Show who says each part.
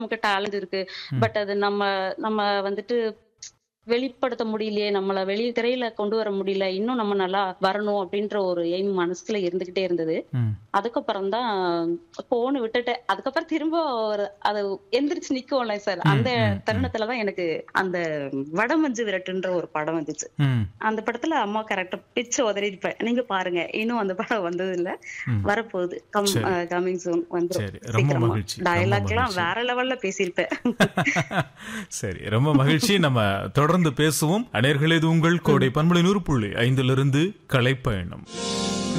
Speaker 1: நமக்கு டேலண்ட் இருக்கு பட் அது நம்ம நம்ம வந்துட்டு வெளிப்படுத்த முடியலையே நம்மள வெளிய திரையில கொண்டு வர முடியல இன்னும் நம்ம நல்லா வரணும் அப்படின்ற ஒரு எய்ம் மனசுல இருந்துகிட்டே இருந்தது
Speaker 2: ம்.
Speaker 1: அதுக்கப்புறம் தான் போன்னு விட்டுட்டேன் அதுக்கப்புறம் திரும்ப ஒரு அது எந்திரிச்சு நிக்கும்ல சார் அந்த
Speaker 2: ம், ம்.
Speaker 1: தருணத்துலதான் எனக்கு அந்த வடமஞ்சு விரட்டுன்ற ஒரு படம் வந்துச்சு
Speaker 2: ம்.
Speaker 1: அந்த படத்துல அம்மா கரெக்டா பிச்சு உதறி இருப்பேன் நீங்க பாருங்க இன்னும் அந்த படம் வந்தது இல்ல
Speaker 2: ம்.
Speaker 1: வரப்போகுது கம்
Speaker 2: சரி.
Speaker 1: கமிங் சூன்
Speaker 2: சரி,
Speaker 1: வந்துரும்
Speaker 2: ரொம்ப
Speaker 1: சீக்கிரமா
Speaker 2: மகிழ்ச்சி, ரொம்ப
Speaker 1: டயலாக் எல்லாம்
Speaker 2: மகிழ்ச்சி.
Speaker 1: வேற லெவல்ல பேசியிருப்பேன்
Speaker 2: சரி ரொம்ப மகிழ்ச்சி நம்ம தொடர்ந்து பேசுவோம் அனையர்களே இது உங்கள் கோடை பண்புலை நூறு புள்ளி ஐந்திலிருந்து கலைப்பயணம்